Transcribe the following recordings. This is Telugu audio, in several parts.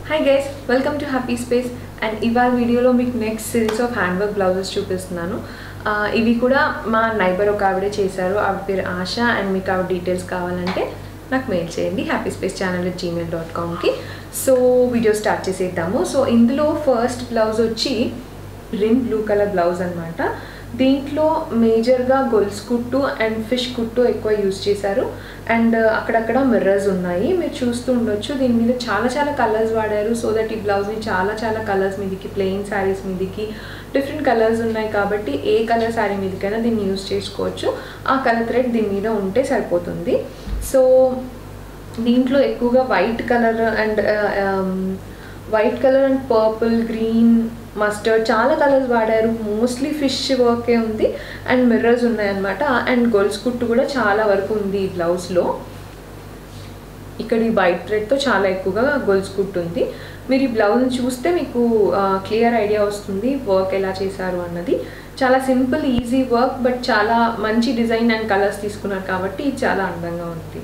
hi guys welcome to happy space and ఇవాళ వీడియోలో మీకు next series of hand work blouses చూపిస్తున్నాను ఆ, ఇవి కూడా మా నైబర్ ఒక ఆవిడే చేశారు ఆవిడ పేరు ఆశ అండ్ మీకు ఆవిడ డీటెయిల్స్ కావాలంటే నాకు మెయిల్ చేయండి happy space channel gmail dot కామ్కి సో వీడియో స్టార్ట్ చేసేద్దాము సో ఇందులో ఫస్ట్ బ్లౌజ్ వచ్చి రిన్ బ్లూ కలర్ బ్లౌజ్ అనమాట దీంట్లో మేజర్గా గొల్స్ కుట్టు అండ్ ఫిష్ కుట్టు ఎక్కువ యూజ్ చేశారు అండ్ అక్కడక్కడ మిర్రర్స్ ఉన్నాయి మీరు చూస్తూ ఉండొచ్చు దీని మీద చాలా చాలా కలర్స్ వాడారు సో దట్ ఈ బ్లౌజ్ని చాలా చాలా కలర్స్ మీదకి ప్లెయిన్ శారీస్ మీదకి డిఫరెంట్ కలర్స్ ఉన్నాయి కాబట్టి ఏ కలర్ శారీ మీదకైనా దీన్ని యూజ్ చేసుకోవచ్చు ఆ కలర్ థ్రెడ్ దీని మీద ఉంటే సరిపోతుంది సో దీంట్లో ఎక్కువగా white colour and white colour and purple green mustard చాలా కలర్స్ వాడారు మోస్ట్లీ ఫిష్ వర్కే ఉంది అండ్ మిర్రర్స్ ఉన్నాయన్నమాట అండ్ గొల్స్ కుట్టు కూడా చాలా వరకు ఉంది ఈ బ్లౌజ్లో ఇక్కడ ఈ వైట్ థ్రెడ్తో చాలా ఎక్కువగా గొల్స్ కుట్టు ఉంది మీరు ఈ బ్లౌజ్ని చూస్తే మీకు క్లియర్ ఐడియా వస్తుంది వర్క్ ఎలా చేశారు అన్నది చాలా సింపుల్ ఈజీ వర్క్ బట్ చాలా మంచి డిజైన్ అండ్ కలర్స్ తీసుకున్నారు కాబట్టి ఇది చాలా అందంగా ఉంది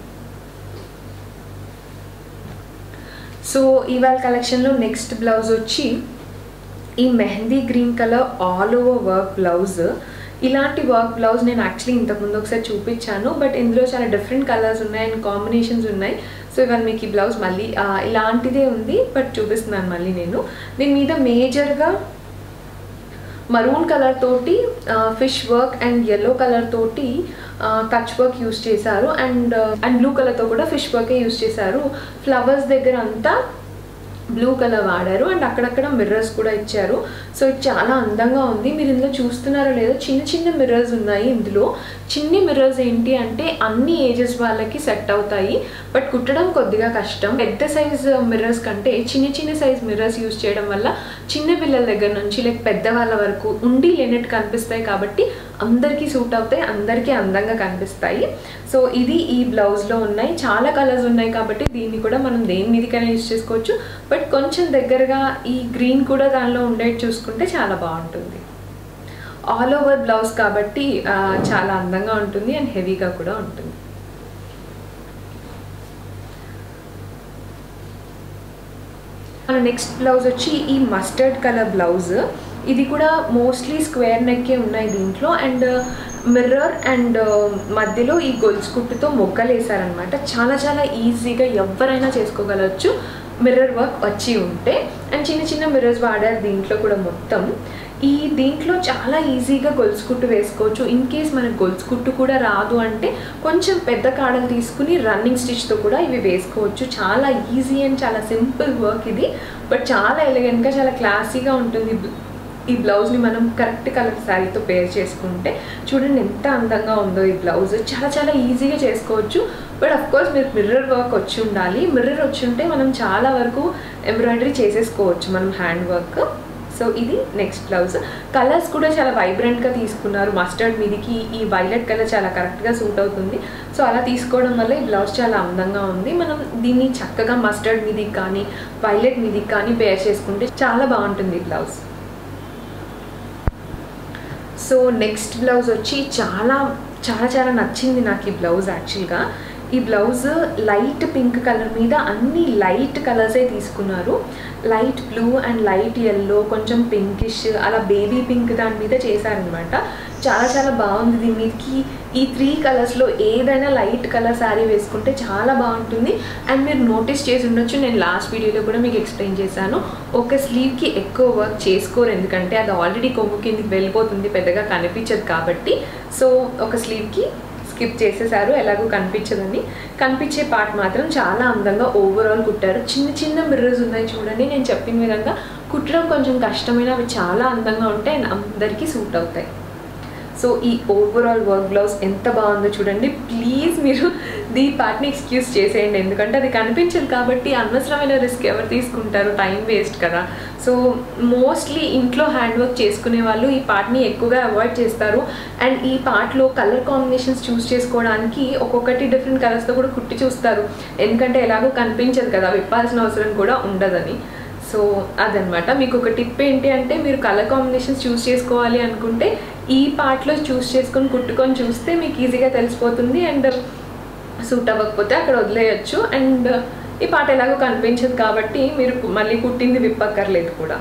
సో ఇవాళ కలెక్షన్లో నెక్స్ట్ బ్లౌజ్ వచ్చి ఈ mehndi green colour all over work blouse ఇలాంటి వర్క్ బ్లౌజ్ నేను యాక్చువల్లీ ఇంతకుముందు ఒకసారి చూపించాను బట్ ఇందులో చాలా డిఫరెంట్ కలర్స్ ఉన్నాయి అండ్ కాంబినేషన్స్ ఉన్నాయి సో ఇవాళ మీకు ఈ బ్లౌజ్ మళ్ళీ ఆ, ఇలాంటిదే ఉంది బట్ చూపిస్తున్నాను మళ్ళీ నేను దీని మీద మేజర్గా మరూన్ కలర్ తోటి fish work and yellow colour తోటి కచ్ వర్క్ యూస్ చేశారు అండ్ అండ్ బ్లూ కలర్తో కూడా ఫిష్ వర్కే యూస్ చేశారు ఫ్లవర్స్ దగ్గర అంతా బ్లూ కలర్ వాడారు అండ్ అక్కడక్కడ మిర్రర్స్ కూడా ఇచ్చారు సో ఇది చాలా అందంగా ఉంది మీరు ఇందులో చూస్తున్నారో లేదో చిన్న చిన్న మిర్రర్స్ ఉన్నాయి ఇందులో చిన్ని మిర్రర్స్ ఏంటి అంటే అన్ని ఏజెస్ వాళ్ళకి సెట్ అవుతాయి బట్ కుట్టడం కొద్దిగా కష్టం పెద్ద సైజ్ మిర్రర్స్ కంటే చిన్న చిన్న సైజ్ మిర్రర్స్ యూస్ చేయడం వల్ల చిన్న పిల్లల దగ్గర నుంచి లైక్ పెద్దవాళ్ళ వరకు ఉండి లేనట్టు కనిపిస్తాయి కాబట్టి అందరికీ సూట్ అవుతాయి అందరికీ అందంగా కనిపిస్తాయి సో ఇది ఈ బ్లౌజ్లో ఉన్నాయి చాలా కలర్స్ ఉన్నాయి కాబట్టి దీన్ని కూడా మనం దేని మీదకైనా యూజ్ చేసుకోవచ్చు బట్ కొంచెం దగ్గరగా ఈ గ్రీన్ కూడా దానిలో ఉండేది చూసుకుంటే చాలా బాగుంటుంది ఆల్ ఓవర్ బ్లౌజ్ కాబట్టి ఆ, చాలా అందంగా ఉంటుంది అండ్ హెవీగా కూడా ఉంటుంది మన నెక్స్ట్ బ్లౌజ్ వచ్చి ఈ మస్టర్డ్ కలర్ బ్లౌజ్ ఇది కూడా మోస్ట్లీ స్క్వేర్ నెక్కే ఉన్నాయి దీంట్లో అండ్ మిర్రర్ అండ్ మధ్యలో ఈ గొలుసు కుట్టుతో మొగ్గలు వేసారనమాట చాలా చాలా ఈజీగా ఎవరైనా చేసుకోగలవచ్చు మిర్రర్ వర్క్ వచ్చి ఉంటే అండ్ చిన్న చిన్న మిర్రర్స్ వాడారు దీంట్లో కూడా మొత్తం ఈ దీంట్లో చాలా ఈజీగా గొలుసు కుట్టు వేసుకోవచ్చు ఇన్ కేస్ మనకు గొలుసు కుట్టు కూడా రాదు అంటే కొంచెం పెద్ద కాడలు తీసుకుని రన్నింగ్ స్టిచ్తో కూడా ఇవి వేసుకోవచ్చు చాలా ఈజీ అండ్ చాలా సింపుల్ వర్క్ ఇది బట్ చాలా ఎలిగెంట్గా చాలా క్లాసీగా ఉంటుంది ఈ బ్లౌజ్ని మనం కరెక్ట్ కలర్ శారీతో పేర్ చేసుకుంటే చూడండి ఎంత అందంగా ఉందో ఈ బ్లౌజ్ చాలా చాలా ఈజీగా చేసుకోవచ్చు బట్ అఫ్ కోర్స్ మీరు మిర్రర్ వర్క్ వచ్చి ఉండాలి మిర్రర్ వచ్చి ఉంటే మనం చాలా వరకు ఎంబ్రాయిడరీ చేసేసుకోవచ్చు మనం హ్యాండ్ వర్క్ సో ఇది నెక్స్ట్ బ్లౌజ్ కలర్స్ కూడా చాలా వైబ్రెంట్గా తీసుకున్నారు మస్టర్డ్ మీదికి ఈ వైలెట్ కలర్ చాలా కరెక్ట్గా సూట్ అవుతుంది సో అలా తీసుకోవడం వల్ల ఈ బ్లౌజ్ చాలా అందంగా ఉంది మనం దీన్ని చక్కగా మస్టర్డ్ మీదికి కానీ వైలెట్ మీదికి కానీ పేర్ చేసుకుంటే చాలా బాగుంటుంది ఈ బ్లౌజ్ సో నెక్స్ట్ బ్లౌజ్ వచ్చి చాలా చాలా చాలా నచ్చింది నాకు ఈ బ్లౌజ్ యాక్చువల్గా ఈ బ్లౌజ్ లైట్ పింక్ కలర్ మీద అన్ని లైట్ కలర్సే తీసుకున్నారు light blue and light yellow కొంచెం పింకిష్ అలా బేబీ పింక్ దాని మీద చేశారనమాట చాలా చాలా బాగుంది దీని మీదకి ఈ త్రీ కలర్స్లో ఏదైనా లైట్ కలర్ శారీ వేసుకుంటే చాలా బాగుంటుంది అండ్ మీరు నోటీస్ చేసి ఉండొచ్చు నేను లాస్ట్ వీడియోలో కూడా మీకు ఎక్స్ప్లెయిన్ చేశాను ఒక స్లీవ్కి ఎక్కువ వర్క్ చేసుకోరు ఎందుకంటే అది ఆల్రెడీ కొమ్ము కిందికి వెళ్ళిపోతుంది పెద్దగా కనిపించదు కాబట్టి సో ఒక స్లీవ్కి స్కిప్ చేసేసారు ఎలాగో కనిపించదని కనిపించే పార్ట్ మాత్రం చాలా అందంగా ఓవరాల్ కుట్టారు చిన్న చిన్న మిర్రర్స్ ఉన్నాయి చూడండి నేను చెప్పిన విధంగా కుట్టడం కొంచెం కష్టమైన అవి చాలా అందంగా ఉంటాయి అండ్ అందరికీ సూట్ అవుతాయి సో ఈ ఓవరాల్ వర్క్ బ్లౌజ్ ఎంత బాగుందో చూడండి ప్లీజ్ మీరు దీ పార్ట్ని ఎక్స్క్యూజ్ చేసేయండి ఎందుకంటే అది కనిపించదు కాబట్టి అనవసరమైన రిస్క్ ఎవరు తీసుకుంటారు టైం వేస్ట్ కదా సో మోస్ట్లీ ఇంట్లో హ్యాండ్ వర్క్ చేసుకునే వాళ్ళు ఈ పార్ట్ని ఎక్కువగా అవాయిడ్ చేస్తారు అండ్ ఈ పార్ట్లో కలర్ కాంబినేషన్స్ చూస్ చేసుకోవడానికి ఒక్కొక్కటి డిఫరెంట్ కలర్స్తో కూడా కుట్టి చూస్తారు ఎందుకంటే ఎలాగో కనిపించదు కదా విప్పాల్సిన అవసరం కూడా ఉండదని సో అదనమాట మీకు ఒక టిప్ ఏంటి అంటే మీరు కలర్ కాంబినేషన్స్ చూస్ చేసుకోవాలి అనుకుంటే ఈ పార్ట్లో చూస్ చేసుకొని కుట్టుకొని చూస్తే మీకు ఈజీగా తెలిసిపోతుంది అండ్ సూట్ అవ్వకపోతే అక్కడ వదిలేయచ్చు అండ్ ఈ పాట ఎలాగో కనిపించదు కాబట్టి మీరు మళ్ళీ కుట్టింది విప్పక్కర్లేదు కూడా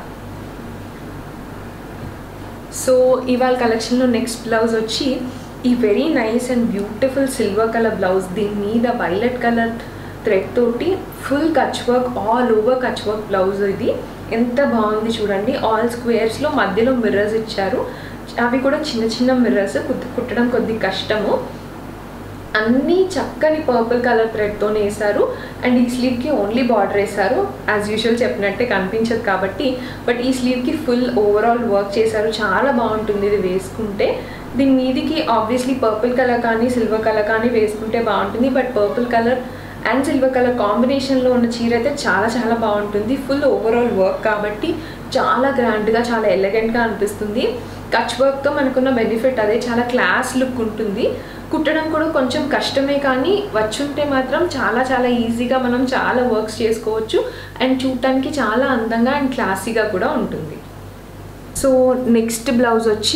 సో ఇవాళ కలెక్షన్లో నెక్స్ట్ బ్లౌజ్ వచ్చి ఈ very nice and beautiful silver colour blouse దీని మీద వైలెట్ కలర్ థ్రెడ్ తోటి full Kutch work all over Kutch work blouse ఇది ఎంత బాగుంది చూడండి ఆల్ స్క్వేర్స్లో మధ్యలో మిర్రర్స్ ఇచ్చారు అవి కూడా చిన్న చిన్న మిర్రర్స్ కుట్టడం కొద్ది కష్టము అన్నీ చక్కని పర్పుల్ కలర్ థ్రెడ్తోనే వేశారు అండ్ ఈ స్లీవ్కి ఓన్లీ బార్డర్ వేశారు యాజ్ యూజువల్ చెప్పినట్టే కనిపించదు కాబట్టి బట్ ఈ స్లీవ్కి ఫుల్ ఓవరాల్ వర్క్ చేశారు చాలా బాగుంటుంది ఇది వేసుకుంటే దీని మీదికి ఆబ్వియస్లీ పర్పుల్ కలర్ కానీ సిల్వర్ కలర్ కానీ వేసుకుంటే బాగుంటుంది but purple colour and silver colour కాంబినేషన్లో ఉన్న చీర అయితే చాలా చాలా బాగుంటుంది ఫుల్ ఓవరాల్ వర్క్ కాబట్టి చాలా గ్రాండ్గా చాలా ఎలిగెంట్గా అనిపిస్తుంది కచ్ వర్క్తో మనకున్న బెనిఫిట్ అదే చాలా క్లాస్ లుక్ ఉంటుంది కుట్టడం కూడా కొంచెం కష్టమే కానీ వచ్చుంటే మాత్రం చాలా చాలా ఈజీగా మనం చాలా వర్క్స్ చేసుకోవచ్చు అండ్ చూడటానికి చాలా అందంగా అండ్ క్లాసీగా కూడా ఉంటుంది సో నెక్స్ట్ బ్లౌజ్ వచ్చి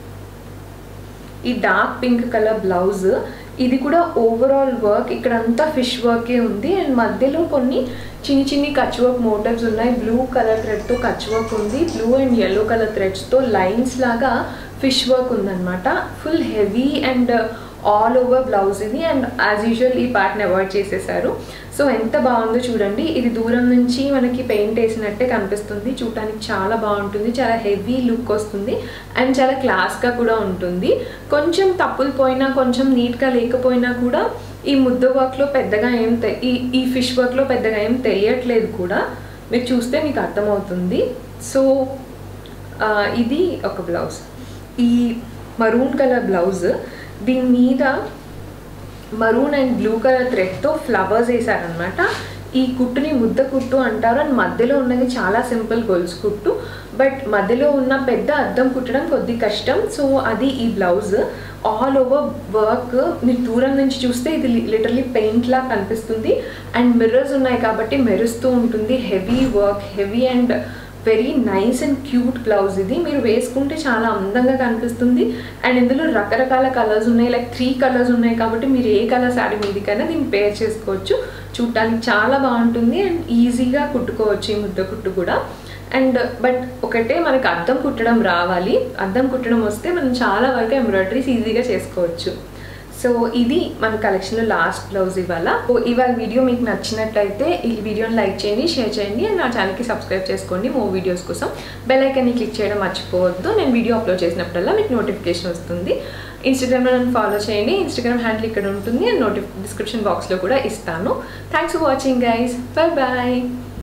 ఈ డార్క్ పింక్ కలర్ బ్లౌజ్ ఇది కూడా ఓవరాల్ వర్క్ ఇక్కడ అంతా ఫిష్ వర్కే ఉంది అండ్ మధ్యలో కొన్ని చిన్ని చిన్ని కచ్ వర్క్ మోటివ్స్ ఉన్నాయి బ్లూ కలర్ థ్రెడ్తో కచ్ వర్క్ ఉంది బ్లూ అండ్ ఎల్లో కలర్ థ్రెడ్స్తో లైన్స్ లాగా ఫిష్ వర్క్ ఉందన్నమాట full heavy and all over blouse ఇది అండ్ యాజ్ యూజువల్ ఈ పార్ట్ని అవాయిడ్ చేసేసారు సో ఎంత బాగుందో చూడండి ఇది దూరం నుంచి మనకి పెయింట్ వేసినట్టే కనిపిస్తుంది చూడటానికి చాలా బాగుంటుంది చాలా హెవీ లుక్ వస్తుంది అండ్ చాలా క్లాస్గా కూడా ఉంటుంది కొంచెం తప్పులు పోయినా కొంచెం నీట్గా లేకపోయినా కూడా ఈ ముద్ద వర్క్లో పెద్దగా ఏం తె ఈ ఈ ఫిష్ వర్క్లో పెద్దగా ఏం తెలియట్లేదు కూడా మీరు చూస్తే మీకు అర్థమవుతుంది సో ఇది ఒక బ్లౌజ్ ఈ మరూన్ కలర్ బ్లౌజ్ దీని మీద మరూన్ అండ్ బ్లూ కలర్ థ్రెడ్తో ఫ్లవర్స్ వేసారనమాట ఈ కుట్టుని ముద్ద కుట్టు అంటారు అండ్ మధ్యలో ఉన్నది చాలా సింపుల్ గొలుసు కుట్టు బట్ మధ్యలో ఉన్న పెద్ద అద్దం కుట్టడం కొద్ది కష్టం సో అది ఈ బ్లౌజ్ ఆల్ ఓవర్ వర్క్ మీరు దూరం నుంచి చూస్తే ఇది లిటరలీ పెయింట్ లా కనిపిస్తుంది అండ్ మిర్రర్స్ ఉన్నాయి కాబట్టి మెరుస్తూ ఉంటుంది heavy work heavy and very nice and cute blouse ఇది మీరు వేసుకుంటే చాలా అందంగా కనిపిస్తుంది అండ్ ఇందులో రకరకాల కలర్స్ ఉన్నాయి లైక్ త్రీ కలర్స్ ఉన్నాయి కాబట్టి మీరు ఏ కలర్ శారీ మీదికైనా దీన్ని పేర్ చేసుకోవచ్చు చూడటానికి చాలా బాగుంటుంది అండ్ ఈజీగా కుట్టుకోవచ్చు ఈ ముద్ద కుట్టు కూడా అండ్ బట్ ఒకటే మనకి అద్దం కుట్టడం రావాలి అద్దం కుట్టడం వస్తే మనం చాలా వరకు ఎంబ్రాయిడరీస్ ఈజీగా చేసుకోవచ్చు సో ఇది మన కలెక్షన్లో లాస్ట్ బ్లౌజ్ ఇవాళ ఓ ఇవాళ వీడియో మీకు నచ్చినట్లయితే ఈ వీడియోని లైక్ చేయండి షేర్ చేయండి అండ్ నా ఛానల్కి సబ్స్క్రైబ్ చేసుకోండి మో వీడియోస్ కోసం బెల్ ఐకాన్ని క్లిక్ చేయడం మర్చిపోవద్దు నేను వీడియో అప్లోడ్ చేసినప్పుడల్లా మీకు నోటిఫికేషన్ వస్తుంది ఇన్స్టాగ్రామ్లో నన్ను ఫాలో చేయండి ఇన్స్టాగ్రామ్ హ్యాండిల్ ఇక్కడ ఉంటుంది అండ్ నోటిఫి డిస్క్రిప్షన్ బాక్స్లో కూడా ఇస్తాను thanks for watching guys bye bye